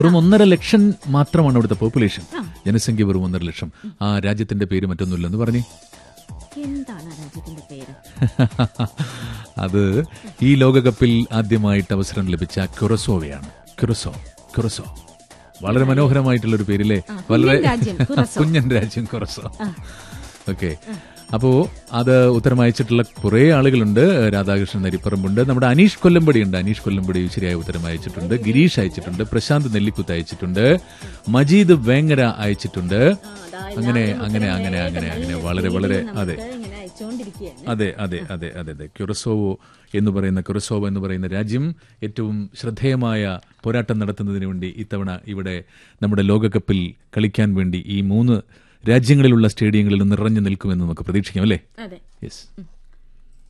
വെറും ഒന്നര ലക്ഷം മാത്രമാണ് അവിടുത്തെ പോപ്പുലേഷൻ ജനസംഖ്യ വെറും ഒന്നര ലക്ഷം ആ രാജ്യത്തിന്റെ പേര് മറ്റൊന്നുമില്ലെന്ന് പറഞ്ഞേ എന്താണ് ആ രാജ്യത്തിന്റെ പേര് അത് ഈ ലോകകപ്പിൽ ആദ്യമായിട്ട് അവസരം ലഭിച്ച ക്യുറസോവയാണ് ക്യുറസോ ക്യുറസോ വളരെ മനോഹരമായിട്ടുള്ള ഒരു പേരില്ലേ വളരെ രാജ്യം, ക്യുറസോ. കുഞ്ഞൻ രാജ്യം കുറസോ ഓക്കെ അപ്പോ അത് ഉത്തരം അയച്ചിട്ടുള്ള കുറെ ആളുകളുണ്ട് രാധാകൃഷ്ണൻ നരിപ്പറമ്പുണ്ട് നമ്മുടെ അനീഷ് കൊല്ലമ്പടി ഉണ്ട് അനീഷ് കൊല്ലമ്പടി ശരിയായ ഉത്തരം അയച്ചിട്ടുണ്ട് ഗിരീഷ് അയച്ചിട്ടുണ്ട് പ്രശാന്ത് നെല്ലിക്കുത്ത് അയച്ചിട്ടുണ്ട് മജീദ് വേങ്ങര അയച്ചിട്ടുണ്ട് അങ്ങനെ അങ്ങനെ അങ്ങനെ അങ്ങനെ അങ്ങനെ വളരെ വളരെ അതെ ഇങ്ങനെ അയച്ചുകൊണ്ടിരിക്കുകയാണ് അതെ അതെ അതെ അതെ അതെ ക്യുറസോവോ എന്ന് പറയുന്ന ക്യുറസോവോ എന്ന് പറയുന്ന രാജ്യം ഏറ്റവും ശ്രദ്ധേയമായ പോരാട്ടം നടത്തുന്നതിന് വേണ്ടി ഇത്തവണ ഇവിടെ നമ്മുടെ ലോകകപ്പിൽ കളിക്കാൻ വേണ്ടി ഈ മൂന്ന് രാജ്യങ്ങളിലുള്ള സ്റ്റേഡിയങ്ങളിൽ നിറഞ്ഞു നിൽക്കുമെന്ന് നമുക്ക് പ്രതീക്ഷിക്കാം അല്ലേ അതെ യെസ്